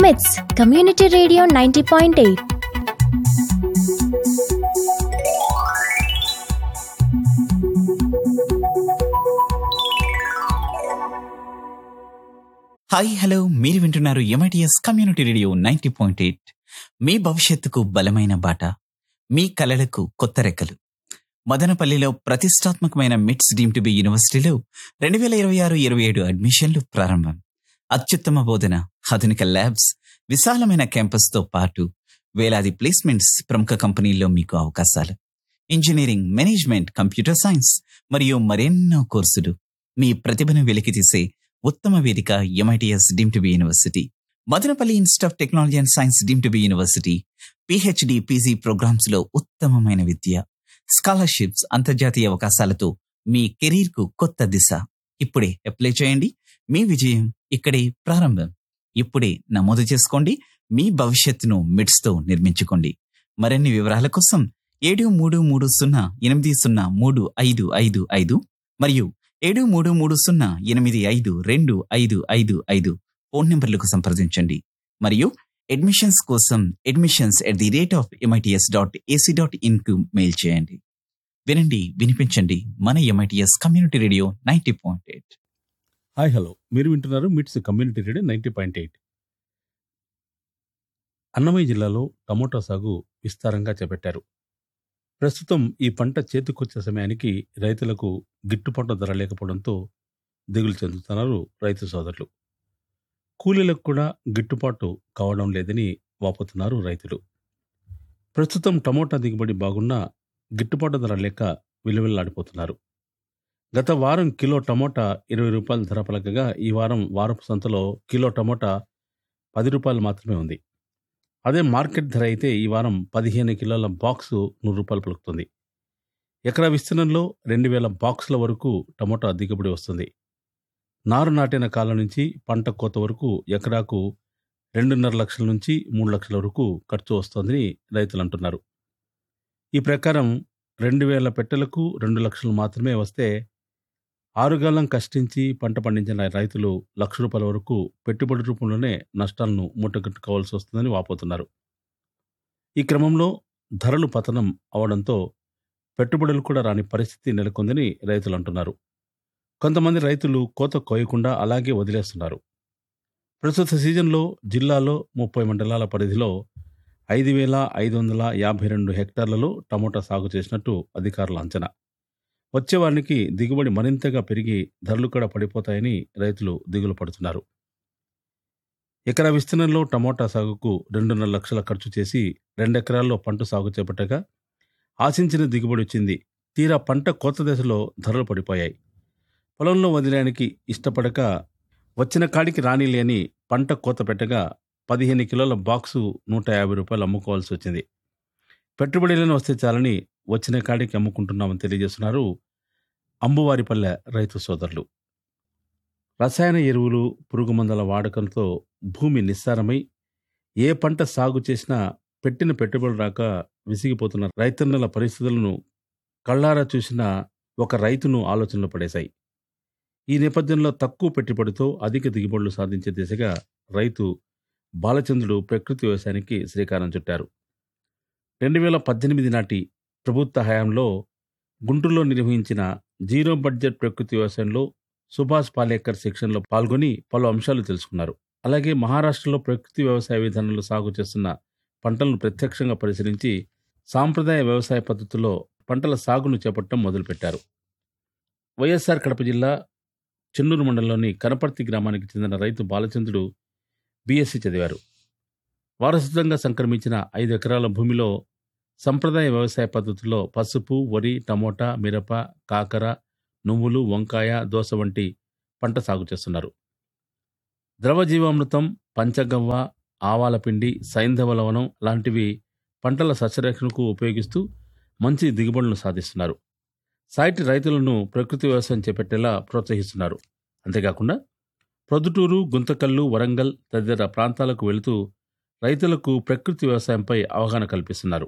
మిట్స్ community radio ninety point eight hi hello మీరు వింటున్నారు MITS community radio ninety point eight మీ భవిష్యత్తుకు బలమైన బాట మీ కలలకు కొత్త రెక్కలు మదనపల్లిలో ప్రతిష్టాత్మకమైన మిట్స్ డీమ్ టు బి యూనివర్సిటీలో రెండు వేల ఇరవై ఆరు ఇరవై ఏడు అడ్మిషన్లు ప్రారంభం అత్యుత్తమ బోధన ఆధునిక ల్యాబ్స్ విశాలమైన క్యాంపస్తో పాటు వేలాది ప్లేస్మెంట్స్ ప్రముఖ కంపెనీల్లో మీకు అవకాశాలు ఇంజనీరింగ్ మేనేజ్మెంట్ కంప్యూటర్ సైన్స్ మరియు మరెన్నో కోర్సులు మీ ప్రతిభను వెలికితీసే ఉత్తమ వేదిక MITS deem to be university Madanapalle institute of technology and science deem to be university PhD PG programmes లో ఉత్తమమైన విద్య స్కాలర్షిప్స్ అంతర్జాతీయ అవకాశాలతో మీ కెరీర్ కు కొత్త దిశ ఇప్పుడే అప్లై చేయండి మీ విజయం ఇక్కడే ప్రారంభం ఇప్పుడే నమోదు చేసుకోండి మీ భవిష్యత్తును మిడ్స్ తో నిర్మించుకోండి మరిన్ని వివరాల కోసం ఏడు మూడు మూడు సున్నా ఎనిమిది సున్నా మూడు ఐదు ఐదు ఐదు మరియు ఏడు మూడు మూడు సున్నా ఎనిమిది ఐదు రెండు ఐదు ఐదు ఐదు ఫోన్ నంబర్లకు సంప్రదించండి మరియు అడ్మిషన్స్ కోసం admissions at the rate of MITS dot AC dot in కు మెయిల్ చేయండి వినండి వినిపించండి మన MITS community radio ninety point eight hi hello మీరు వింటున్నారు MITS community radio ninety point eight Annamayya జిల్లాలో టమోటా సాగు విస్తారంగా చేపట్టారు ప్రస్తుతం ఈ పంట చేతికొచ్చే సమయానికి రైతులకు గిట్టుబాటు ధర లేకపోవడంతో దిగులు చెందుతున్నారు రైతు సోదరులు కూలీలకు కూడా గిట్టుబాటు కావడం లేదని వాపోతున్నారు రైతులు ప్రస్తుతం టమోటా దిగుబడి బాగున్నా గిట్టుబాటు ధర లేక విలువెల్లాడిపోతున్నారు గత వారం కిలో టమోటా ఇరవై రూపాయల ధర పలకగా ఈ వారం వారపు సంతలో కిలో టమోటా పది రూపాయలు మాత్రమే ఉంది అదే మార్కెట్ ధర అయితే ఈ వారం పదిహేను కిలోల బాక్సు నూరు రూపాయలు పలుకుతుంది ఎకరా విస్తీర్ణంలో రెండు వేల బాక్సుల వరకు టమోటా దిగుబడి వస్తుంది నారు నాటిన కాలం నుంచి పంట కోత వరకు ఎకరాకు రెండున్నర లక్షల నుంచి మూడు లక్షల వరకు ఖర్చు వస్తోందని రైతులు అంటున్నారు ఈ ప్రకారం రెండు వేల పెట్టెలకు రెండు లక్షలు మాత్రమే వస్తే ఆరుగాలం కష్టించి పంట పండించిన రైతులు లక్ష రూపాయల వరకు పెట్టుబడి రూపంలోనే నష్టాలను మూటగట్టుకోవాల్సి వస్తుందని వాపోతున్నారు ఈ క్రమంలో ధరలు పతనం అవడంతో పెట్టుబడులు కూడా రాని పరిస్థితి నెలకొందని రైతులు అంటున్నారు కొంతమంది రైతులు కోత కోయకుండా అలాగే వదిలేస్తున్నారు ప్రస్తుత సీజన్లో జిల్లాలో ముప్పై మండలాల పరిధిలో ఐదు వేల ఐదు వందల యాభై రెండు హెక్టార్లలో టమోటా సాగు చేసినట్టు అధికారుల అంచనా వచ్చే వారికి దిగుబడి మరింతగా పెరిగి ధరలు కూడా పడిపోతాయని రైతులు దిగులు పడుతున్నారు ఎకరా విస్తీర్ణంలో టమోటా సాగుకు రెండున్నర లక్షల ఖర్చు చేసి రెండెకరాల్లో పంట సాగు చేపట్టగా ఆశించిన దిగుబడి వచ్చింది తీరా పంట కోత దశలో ధరలు పడిపోయాయి పొలంలో వదిలేయడానికి ఇష్టపడక వచ్చిన కాడికి రానిలేని పంట కోత పెట్టగా పదిహేను కిలోల బాక్సు నూట యాభై రూపాయలు అమ్ముకోవాల్సి వచ్చింది పెట్టుబడిలను వస్తే చాలని వచ్చిన కాడికి అమ్ముకుంటున్నామని తెలియజేస్తున్నారు అంబువారిపల్లె రైతు సోదరులు రసాయన ఎరువులు పురుగు మందుల వాడకంతో భూమి నిస్సారమై ఏ పంట సాగు చేసినా పెట్టిన పెట్టుబడి రాక విసిగిపోతున్న రైతన్నల పరిస్థితులను కళ్ళారా చూసిన ఒక రైతును ఆలోచనలో పడేశాయి ఈ నేపథ్యంలో తక్కువ పెట్టుబడితో అధిక దిగుబడులు సాధించే దిశగా రైతు బాలచంద్రుడు ప్రకృతి వ్యవసాయానికి శ్రీకారం చుట్టారు రెండు వేల పద్దెనిమిది నాటి ప్రభుత్వ హయాంలో గుంటూరులో నిర్వహించిన జీరో బడ్జెట్ ప్రకృతి వ్యవసాయంలో సుభాష్ పాలేకర్ శిక్షణలో పాల్గొని పలు అంశాలు తెలుసుకున్నారు అలాగే మహారాష్ట్రలో ప్రకృతి వ్యవసాయ విధానంలో సాగు చేస్తున్న పంటలను ప్రత్యక్షంగా పరిశీలించి సాంప్రదాయ వ్యవసాయ పద్ధతుల్లో పంటల సాగును చేపట్టడం మొదలుపెట్టారు వైఎస్ఆర్ కడప జిల్లా చెన్నూరు మండలంలోని కనపర్తి గ్రామానికి చెందిన రైతు బాలచంద్రుడు బీఎస్సీ చదివారు వారసత్వంగా సంక్రమించిన ఐదు ఎకరాల భూమిలో సంప్రదాయ వ్యవసాయ పద్ధతుల్లో పసుపు వరి టమోటా మిరప కాకర నువ్వులు వంకాయ దోస వంటి పంట సాగు చేస్తున్నారు ద్రవజీవామృతం పంచగవ్వ ఆవాల పిండి సైంధవ లవణం లాంటివి పంటల సస్యరక్షణకు ఉపయోగిస్తూ మంచి దిగుబడులను సాధిస్తున్నారు సాటి రైతులను ప్రకృతి వ్యవసాయం చేపట్టేలా ప్రోత్సహిస్తున్నారు అంతేకాకుండా ప్రొద్దుటూరు గుంతకల్లు వరంగల్ తదితర ప్రాంతాలకు వెళుతూ రైతులకు ప్రకృతి వ్యవసాయంపై అవగాహన కల్పిస్తున్నారు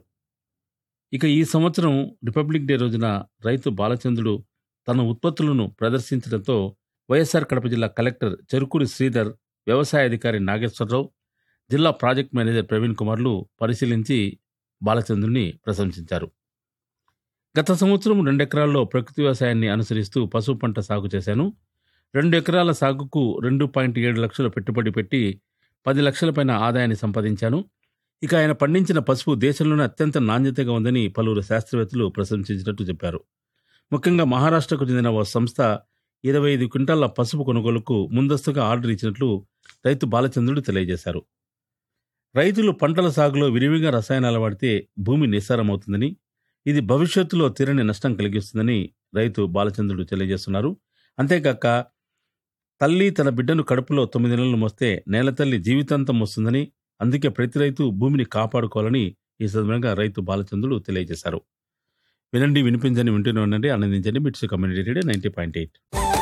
ఇక ఈ సంవత్సరం రిపబ్లిక్ డే రోజున రైతు బాలచంద్రుడు తన ఉత్పత్తులను ప్రదర్శించడంతో వైఎస్ఆర్ కడప జిల్లా కలెక్టర్ చెరుకూరి శ్రీధర్ వ్యవసాయ అధికారి నాగేశ్వరరావు జిల్లా ప్రాజెక్ట్ మేనేజర్ ప్రవీణ్ కుమార్లు పరిశీలించి బాలచంద్రుని ప్రశంసించారు గత సంవత్సరం రెండు ఎకరాల్లో ప్రకృతి వ్యవసాయాన్ని అనుసరిస్తూ పసుపు పంట సాగు చేశాను రెండు ఎకరాల సాగుకు రెండు పాయింట్ ఏడు లక్షలు పెట్టుబడి పెట్టి పది లక్షల పైన ఆదాయాన్ని సంపాదించాను ఇక ఆయన పండించిన పసుపు దేశంలోనే అత్యంత నాణ్యతగా ఉందని పలువురు శాస్త్రవేత్తలు ప్రశంసించినట్టు చెప్పారు ముఖ్యంగా మహారాష్ట్రకు చెందిన ఓ సంస్థ ఇరవై ఐదు క్వింటాల పసుపు కొనుగోలుకు ముందస్తుగా ఆర్డర్ ఇచ్చినట్లు రైతు బాలచంద్రుడు తెలియజేశారు రైతులు పంటల సాగులో విరివిగా రసాయనాలు వాడితే భూమి నిస్సారమవుతుందని ఇది భవిష్యత్తులో తీరని నష్టం కలిగిస్తుందని రైతు బాలచంద్రుడు తెలియజేస్తున్నారు అంతేకాక తల్లి తన బిడ్డను కడుపులో తొమ్మిది నెలలు మోస్తే నేల తల్లి జీవితాంతం వస్తుందని అందుకే ప్రతి రైతు భూమిని కాపాడుకోవాలని ఈ సందర్భంగా రైతు బాలచంద్రుడు తెలియజేశారు వినండి వినిపించండి వింటూనే ఉండండి ఆనందించండి MITS community radio ninety point eight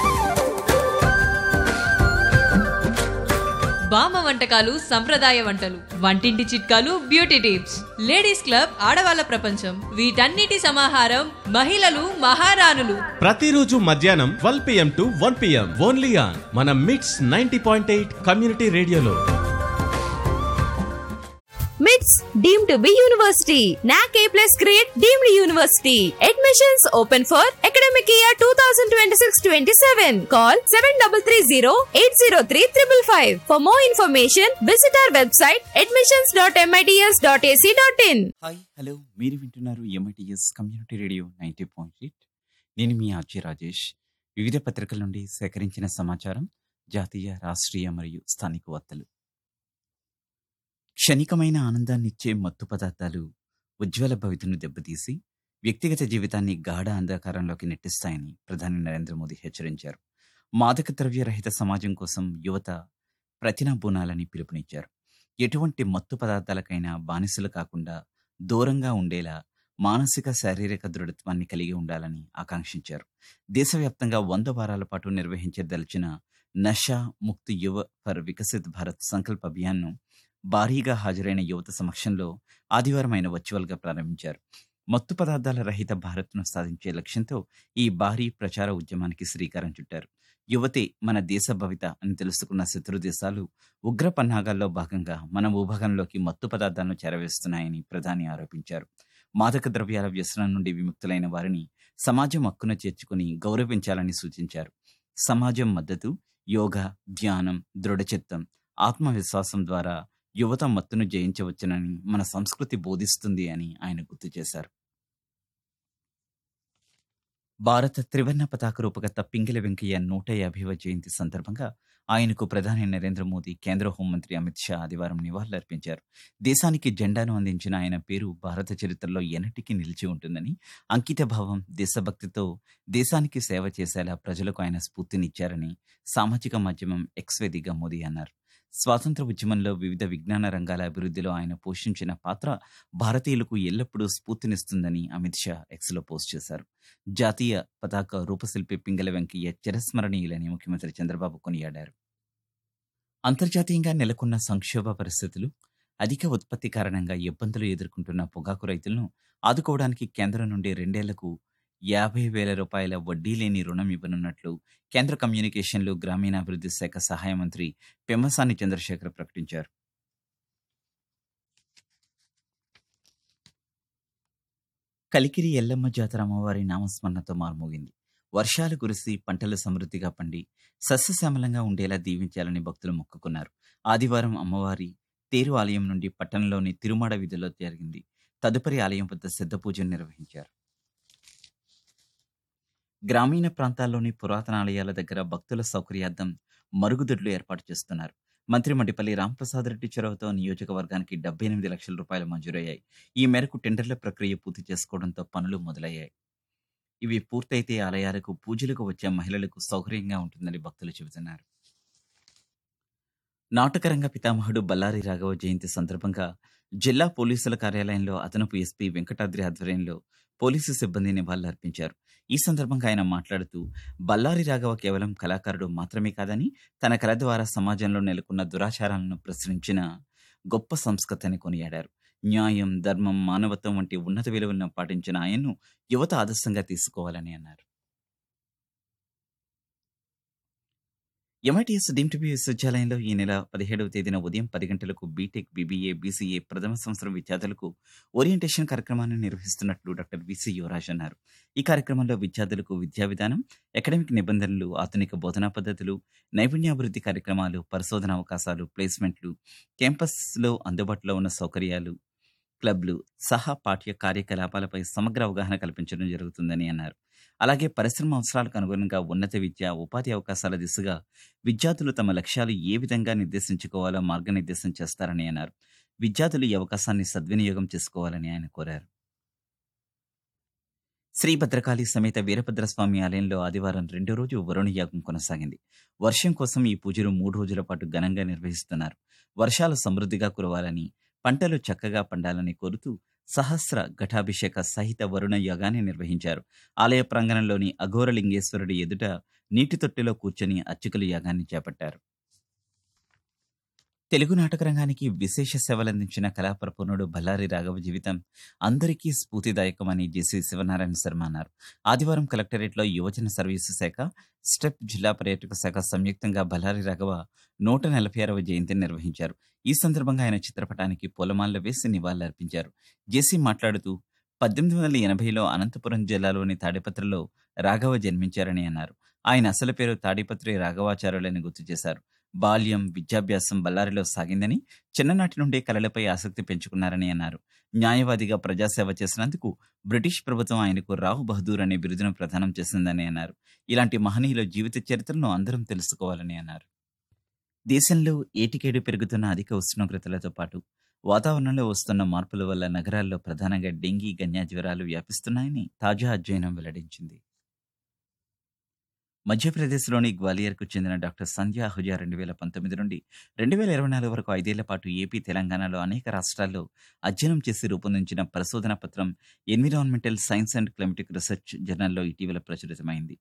బామ్మ వంటకాలు సంప్రదాయ వంటలు వంటింటి చిట్కాలు బ్యూటీ టిప్స్ లేడీస్ క్లబ్ ఆడవాళ్ళ ప్రపంచం వీటన్నిటి సమాహారం మహిళలు మహారాణులు ప్రతిరోజు మధ్యాహ్నం twelve PM to one PM only on మన MITS ninety point eight community రేడియోలో మిట్స్ deem to be university NAAC A plus grade deemed university admissions open for academic year two thousand twenty six twenty seven call seven double three zero eight zero three triple five for more information visit our website admissions dot MITS dot AC dot in hi hello మీరు వింటున్నారు MITS community radio ninety point eight నేను మీ RJ Rajesh వివిధ పత్రికల నుండి సేకరించిన సమాచారం జాతీయ రాష్ట్రీయ మరియు స్థానిక వార్తలు క్షణికమైన ఆనందాన్నిచ్చే మత్తు పదార్థాలు ఉజ్వల భవితను దెబ్బతీసి వ్యక్తిగత జీవితాన్ని గాఢ అంధకారంలోకి నెట్టిస్తాయని ప్రధాని నరేంద్ర మోదీ హెచ్చరించారు మాదక ద్రవ్య రహిత సమాజం కోసం యువత ప్రతినబూనాలని పిలుపునిచ్చారు ఎటువంటి మత్తు పదార్థాలకైనా బానిసలు కాకుండా దూరంగా ఉండేలా మానసిక శారీరక దృఢత్వాన్ని కలిగి ఉండాలని ఆకాంక్షించారు దేశవ్యాప్తంగా వంద వారాల పాటు నిర్వహించదలిచిన నషా ముక్తి యువ ఫర్ వికసిత్ భారత్ సంకల్ప అభియాన్ను భారీగా హాజరైన యువత సమక్షంలో ఆదివారం ఆయన వర్చువల్గా ప్రారంభించారు మత్తు పదార్థాల రహిత భారత్ను సాధించే లక్ష్యంతో ఈ భారీ ప్రచార ఉద్యమానికి శ్రీకారం చుట్టారు యువతే మన దేశ భవిత అని తెలుసుకున్న శత్రు దేశాలు ఉగ్ర పన్నాగాల్లో భాగంగా మన భూభాగంలోకి మత్తు పదార్థాలను చేరవేస్తున్నాయని ప్రధాని ఆరోపించారు మాదక ద్రవ్యాల వ్యసనం నుండి విముక్తులైన వారిని సమాజం హక్కున చేర్చుకుని గౌరవించాలని సూచించారు సమాజం మద్దతు యోగా ధ్యానం దృఢచిత్తం ఆత్మవిశ్వాసం ద్వారా యువత మత్తును జయించవచ్చునని మన సంస్కృతి బోధిస్తుంది అని ఆయన గుర్తు చేశారు భారత త్రివర్ణ పతాక రూపకర్త పింగిల వెంకయ్య నూట యాభైవ జయంతి సందర్భంగా ఆయనకు ప్రధాని నరేంద్ర మోదీ కేంద్ర హోంమంత్రి అమిత్ షా ఆదివారం నివాళులర్పించారు దేశానికి జెండాను అందించిన ఆయన పేరు భారత చరిత్రలో ఎన్నటికీ నిలిచి ఉంటుందని అంకిత భావం దేశభక్తితో దేశానికి సేవ చేసేలా ప్రజలకు ఆయన స్ఫూర్తినిచ్చారని సామాజిక మాధ్యమం ఎక్స్ వేదికగా మోదీ అన్నారు స్వాతంత్ర ఉద్యమంలో వివిధ విజ్ఞాన రంగాల అభివృద్ధిలో ఆయన పోషించిన పాత్ర భారతీయులకు ఎల్లప్పుడూ స్ఫూర్తినిస్తుందని అమిత్ షా ఎక్స్లో పోస్ట్ చేశారు జాతీయ పతాక రూపశిల్పి పింగళ వెంకయ్య చిరస్మరణీయులని ముఖ్యమంత్రి చంద్రబాబు కొనియాడారు అంతర్జాతీయంగా నెలకొన్న సంక్షోభ పరిస్థితులు అధిక ఉత్పత్తి కారణంగా ఇబ్బందులు ఎదుర్కొంటున్న పొగాకు రైతులను ఆదుకోవడానికి కేంద్రం నుండి రెండేళ్లకు యాభై వేల రూపాయల వడ్డీ లేని రుణం ఇవ్వనున్నట్లు కేంద్ర కమ్యూనికేషన్లు గ్రామీణాభివృద్ధి శాఖ సహాయ మంత్రి పెమ్మసాని చంద్రశేఖర్ ప్రకటించారు కలికిరి ఎల్లమ్మ జాతర అమ్మవారి నామస్మరణతో మార్మోగింది వర్షాలు కురిసి పంటలు సమృద్ధిగా పండి సస్యశ్యామలంగా ఉండేలా దీవించాలని భక్తులు మొక్కుకున్నారు ఆదివారం అమ్మవారి తేరు ఆలయం నుండి పట్టణంలోని తిరుమాడ వీధిలో జరిగింది తదుపరి ఆలయం వద్ద సిద్ధ పూజను నిర్వహించారు గ్రామీణ ప్రాంతాల్లోని పురాతన ఆలయాల దగ్గర భక్తుల సౌకర్యార్థం మరుగుదొడ్లు ఏర్పాటు చేస్తున్నారు మంత్రి మండిపల్లి రాంప్రసాద్ రెడ్డి చొరవతో నియోజకవర్గానికి డెబ్బై ఎనిమిది లక్షల రూపాయలు మంజూరయ్యాయి ఈ మేరకు టెండర్ల ప్రక్రియ పూర్తి చేసుకోవడంతో పనులు మొదలయ్యాయి ఇవి పూర్తయితే ఆలయాలకు పూజలకు వచ్చే మహిళలకు సౌకర్యంగా ఉంటుందని భక్తులు చెబుతున్నారు నాటకరంగ పితామహుడు బల్లారి రాఘవ జయంతి సందర్భంగా జిల్లా పోలీసుల కార్యాలయంలో అదనపు ఎస్పీ వెంకటాద్రి ఆధ్వర్యంలో పోలీసు సిబ్బంది నివాళులర్పించారు ఈ సందర్భంగా ఆయన మాట్లాడుతూ బల్లారి రాఘవ కేవలం కళాకారుడు మాత్రమే కాదని తన కళ ద్వారా సమాజంలో నెలకొన్న దురాచారాలను ప్రశ్నించిన గొప్ప సంస్కృతిని కొనియాడారు న్యాయం ధర్మం మానవత్వం వంటి ఉన్నత విలువలను పాటించిన ఆయన్ను యువత ఆదర్శంగా తీసుకోవాలని అన్నారు ఎంఐటిఎస్ డీమ్ టు బి విశ్వవిద్యాలయంలో ఈ నెల పదిహేడవ తేదీన ఉదయం పది గంటలకు బీటెక్ బీబీఏ బీసీఏ ప్రథమ సంవత్సరం విద్యార్థులకు ఓరియంటేషన్ కార్యక్రమాన్ని నిర్వహిస్తున్నట్లు డాక్టర్ విసి యువరాజ్ అన్నారు ఈ కార్యక్రమంలో విద్యార్థులకు విద్యా విధానం అకాడమిక్ నిబంధనలు ఆధునిక బోధనా పద్ధతులు నైపుణ్యాభివృద్ధి కార్యక్రమాలు పరిశోధన అవకాశాలు ప్లేస్మెంట్లు క్యాంపస్లో అందుబాటులో ఉన్న సౌకర్యాలు క్లబ్లు సహా పాఠ్య కార్యకలాపాలపై సమగ్ర అవగాహన కల్పించడం జరుగుతుందని అన్నారు అలాగే పరిశ్రమ అవసరాలకు అనుగుణంగా ఉన్నత విద్య ఉపాధి అవకాశాల దిశగా విద్యార్థులు తమ లక్ష్యాలు ఏ విధంగా నిర్దేశించుకోవాలో మార్గనిర్దేశం చేస్తారని అన్నారు విద్యార్థులు ఈ అవకాశాన్ని సద్వినియోగం చేసుకోవాలని ఆయన కోరారు శ్రీ భద్రకాళి సమేత వీరభద్రస్వామి ఆలయంలో ఆదివారం రెండో రోజు వరుణ యాగం కొనసాగింది వర్షం కోసం ఈ పూజలు మూడు రోజుల పాటు ఘనంగా నిర్వహిస్తున్నారు వర్షాలు సమృద్ధిగా కురవాలని పంటలు చక్కగా పండాలని కోరుతూ సహస్ర ఘటాభిషేక సహిత వరుణ యాగాన్ని నిర్వహించారు ఆలయ ప్రాంగణంలోని అఘోరలింగేశ్వరుడి ఎదుట నీటి తొట్టెలో కూర్చొని అర్చకులు యాగాన్ని చేపట్టారు తెలుగు నాటక రంగానికి విశేష సేవలందించిన కళాప్రపూర్ణుడు బల్లారి రాఘవ జీవితం అందరికీ స్ఫూర్తిదాయకమని జేసీ శివనారాయణ శర్మ అన్నారు ఆదివారం కలెక్టరేట్లో యువజన సర్వీసు శాఖ స్టెప్ జిల్లా పర్యాటక శాఖ సంయుక్తంగా బల్లారి రాఘవ నూట నలభై ఆరవ జయంతిని నిర్వహించారు ఈ సందర్భంగా ఆయన చిత్రపటానికి పూలమాలలు వేసి నివాళులర్పించారు జేసీ మాట్లాడుతూ పద్దెనిమిది వందల ఎనభైలో అనంతపురం జిల్లాలోని తాడిపత్రిలో రాఘవ జన్మించారని అన్నారు ఆయన అసలు పేరు తాడిపత్రి రాఘవాచార్యులని గుర్తు చేశారు బాల్యం విద్యాభ్యాసం బళ్ళారిలో సాగిందని చిన్ననాటి నుండే కళలపై ఆసక్తి పెంచుకున్నారని అన్నారు న్యాయవాదిగా ప్రజాసేవ చేసినందుకు బ్రిటిష్ ప్రభుత్వం ఆయనకు రావు బహదూర్ అనే బిరుదును ప్రదానం చేసిందని అన్నారు ఇలాంటి మహనీయుల జీవిత చరిత్రను అందరం తెలుసుకోవాలని అన్నారు దేశంలో ఏటికేడు పెరుగుతున్న అధిక ఉష్ణోగ్రతలతో పాటు వాతావరణంలో వస్తున్న మార్పుల వల్ల నగరాల్లో ప్రధానంగా డెంగీ గన్యా జ్వరాలు వ్యాపిస్తున్నాయని తాజా అధ్యయనం వెల్లడించింది మధ్యప్రదేశ్లోని గ్వాలియర్కు చెందిన డాక్టర్ సంధ్య అహుజా రెండు వేల పంతొమ్మిది నుండి రెండు వేల ఇరవై నాలుగు వరకు ఐదేళ్ల పాటు ఏపీ తెలంగాణలో అనేక రాష్ట్రాల్లో అధ్యయనం చేసి రూపొందించిన పరిశోధన పత్రం environmental science and climatic research జర్నల్లో ఇటీవల ప్రచురితమైంది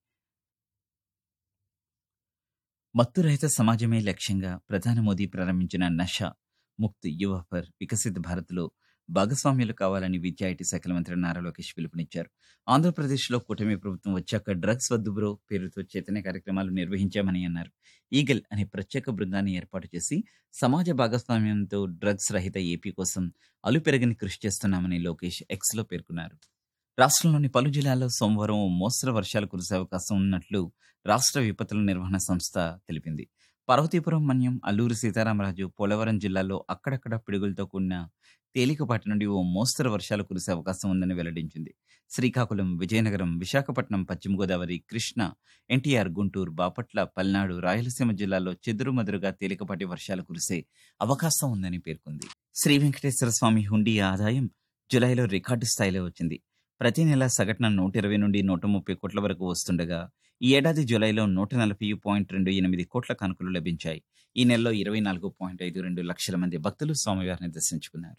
మత్తు రహిత సమాజమే లక్ష్యంగా ప్రధాని మోదీ ప్రారంభించిన నషా ముక్త్ యువ ఫర్ వికసిత్ భారత్లో భాగస్వామ్యులు కావాలని విద్యా ఐటీ శాఖల మంత్రి నారా లోకేష్ పిలుపునిచ్చారు ఆంధ్రప్రదేశ్లో కూటమి ప్రభుత్వం వచ్చాక డ్రగ్స్ వద్దు బ్రో పేరుతో చైతన్య కార్యక్రమాలు నిర్వహించామని అన్నారు ఈగల్ అనే ప్రత్యేక బృందాన్ని ఏర్పాటు చేసి సమాజ భాగస్వామ్యంతో డ్రగ్స్ రహిత ఏపీ కోసం అలుపెరగని కృషి చేస్తున్నామని లోకేష్ ఎక్స్లో పేర్కొన్నారు రాష్ట్రంలోని పలు జిల్లాల్లో సోమవారం ఓ మోస్తరు వర్షాలు కురిసే అవకాశం ఉన్నట్లు రాష్ట్ర విపత్తుల నిర్వహణ సంస్థ తెలిపింది పార్వతీపురం మన్యం అల్లూరు సీతారామరాజు పోలవరం జిల్లాల్లో అక్కడక్కడ పిడుగులతో కూడిన తేలికపాటి నుండి ఓ మోస్తరు వర్షాలు కురిసే అవకాశం ఉందని వెల్లడించింది శ్రీకాకుళం విజయనగరం విశాఖపట్నం పశ్చిమ గోదావరి కృష్ణ ఎన్టీఆర్ గుంటూరు బాపట్ల పల్నాడు రాయలసీమ జిల్లాల్లో చెదురుమదురుగా తేలికపాటి వర్షాలు కురిసే అవకాశం ఉందని పేర్కొంది శ్రీ వెంకటేశ్వర స్వామి హుండీ ఆదాయం జులైలో రికార్డు స్థాయిలో వచ్చింది ప్రతి నెల సగటున నూట ఇరవై నుండి నూట ముప్పై కోట్ల వరకు వస్తుండగా ఈ ఏడాది జూలైలో నూట నలభై పాయింట్ రెండు ఎనిమిది కోట్ల కానుకలు లభించాయి ఈ నెలలో ఇరవై నాలుగు పాయింట్ ఐదు రెండు లక్షల మంది భక్తులు స్వామివారిని దర్శించుకున్నారు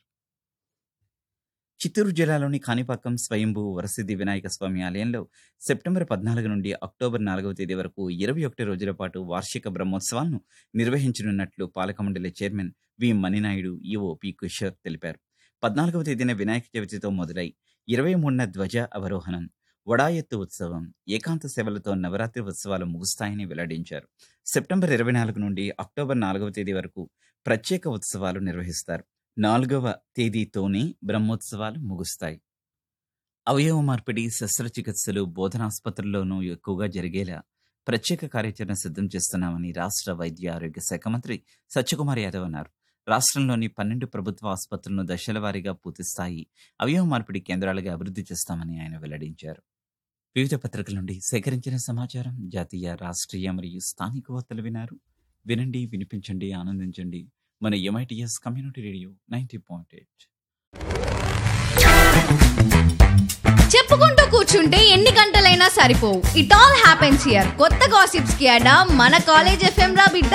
చిత్తూరు జిల్లాలోని కాణిపాకం స్వయంభూ వరసిద్ధి వినాయక స్వామి ఆలయంలో సెప్టెంబర్ పద్నాలుగు నుండి అక్టోబర్ నాలుగవ తేదీ వరకు ఇరవై ఒకటి రోజుల పాటు వార్షిక బ్రహ్మోత్సవాలను నిర్వహించనున్నట్లు పాలక మండలి chairman V Maninaidu EO P Kishore తెలిపారు పద్నాలుగవ తేదీన వినాయక చవితితో మొదలై ఇరవై మూడున ధ్వజ అవరోహణం వడాయత్తు ఉత్సవం ఏకాంత సేవలతో నవరాత్రి ఉత్సవాలు ముగుస్తాయని వెల్లడించారు సెప్టెంబర్ ఇరవై నాలుగు నుండి అక్టోబర్ నాలుగవ తేదీ వరకు ప్రత్యేక ఉత్సవాలు నిర్వహిస్తారు నాలుగవ తేదీతోనే బ్రహ్మోత్సవాలు ముగుస్తాయి అవయవ మార్పిడి శస్త్రచికిత్సలు బోధనాసుపత్రుల్లోనూ ఎక్కువగా జరిగేలా ప్రత్యేక కార్యాచరణ సిద్ధం చేస్తున్నామని రాష్ట్ర వైద్య ఆరోగ్య శాఖ మంత్రి సత్యకుమార్ యాదవ్ అన్నారు రాష్ట్రంలోని పన్నెండు ప్రభుత్వ ఆసుపత్రులను దశల వారీగా పూర్తిస్థాయి అవయవ మార్పిడి కేంద్రాలుగా అభివృద్ధి చేస్తామని ఆయన వెల్లడించారు వివిధ పత్రికల నుండి సేకరించిన సమాచారం జాతీయ రాష్ట్రీయ మరియు స్థానిక వార్తలు వినారు వినండి వినిపించండి ఆనందించండి మన MITS community radio ninety point eight చెప్పుకుంటూ కూర్చుంటే ఎన్ని గంటలైనా సరిపోవు ఇట్ ఆల్ హ్యాపెన్స్ హియర్ కొత్త గాసిప్స్ కి అడా మన కాలేజ్ ఎఫ్ఎం రా బిడ్డ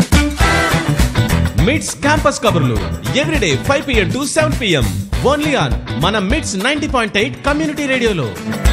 మిడ్స్ క్యాంపస్ కబుర్లు everyday five PM to seven PM only on మన MITS ninety point eight community రేడియోలో